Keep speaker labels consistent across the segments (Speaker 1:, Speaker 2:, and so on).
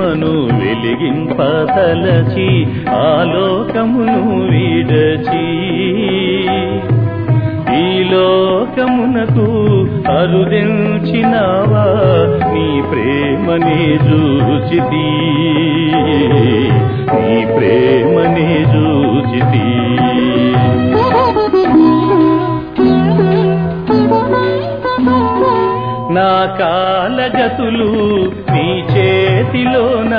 Speaker 1: ప్రేమను వెలిగింపతలచి ఆలోకమును విడచి ఈ లోకమునకు అరుదించినావా నీ ప్రేమనే చూచితి నీ ప్రేమనే చూచితి నా కాలగతులు నీ చేతిలోన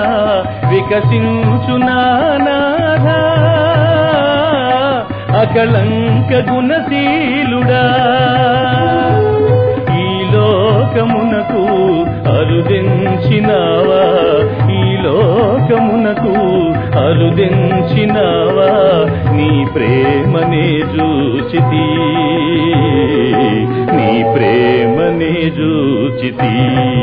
Speaker 1: వికసించునానాథా అకళంక గుణశీలుడా ఈ లోకమునకు అరుదించినావా ఈ లోకమునకు అరుదించినావా నీ ప్రేమనే చూచితి నీ ప్రేమనే చూచితి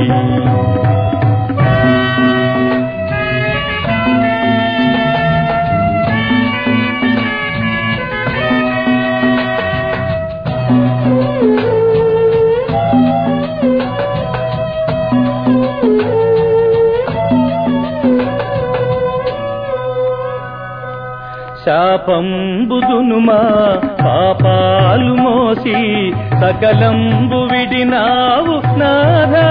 Speaker 1: శాపంబుదునుమా పాపాలు మోసి సకలంబు విడినావు నాథా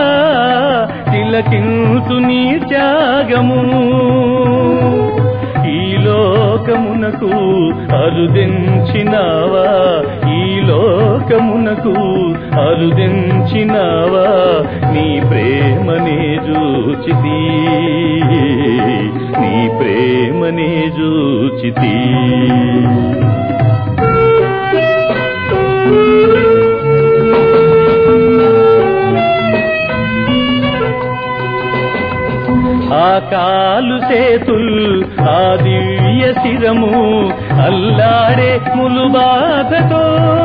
Speaker 1: తిలకింతు నీ త్యాగము ఈ లోకమునకు అరుదించినావా ఈ లోకమునకు అరుదించినావా నీ ప్రేమనే చూచితి నీ ప్రేమనే చూచితి ఆ కాలు సేతుల్ ఆ దివ్య శిరము అల్లాడే ములుబాధతో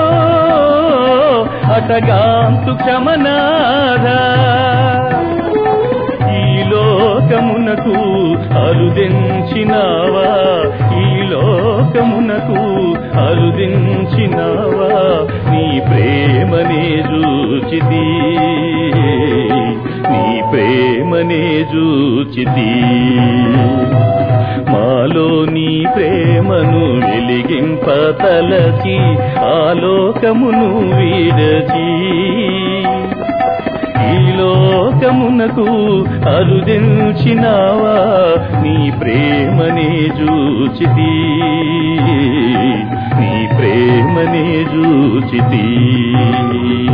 Speaker 1: అటగాంతు క్షమనాథా ఈ లోకమునకు అరుదించినావా ఈ లోకమునకు అరుదించినావా నీ ప్రేమనే చూచితి నీ ప్రేమనే చూచితి మాలో నీ ప్రేమను వెలిగింపతలచి ఆలోకమును వీడచి ఈ లోకమునకు అరుదించినావా నీ ప్రేమనే చూచితి నీ ప్రేమనే చూచితి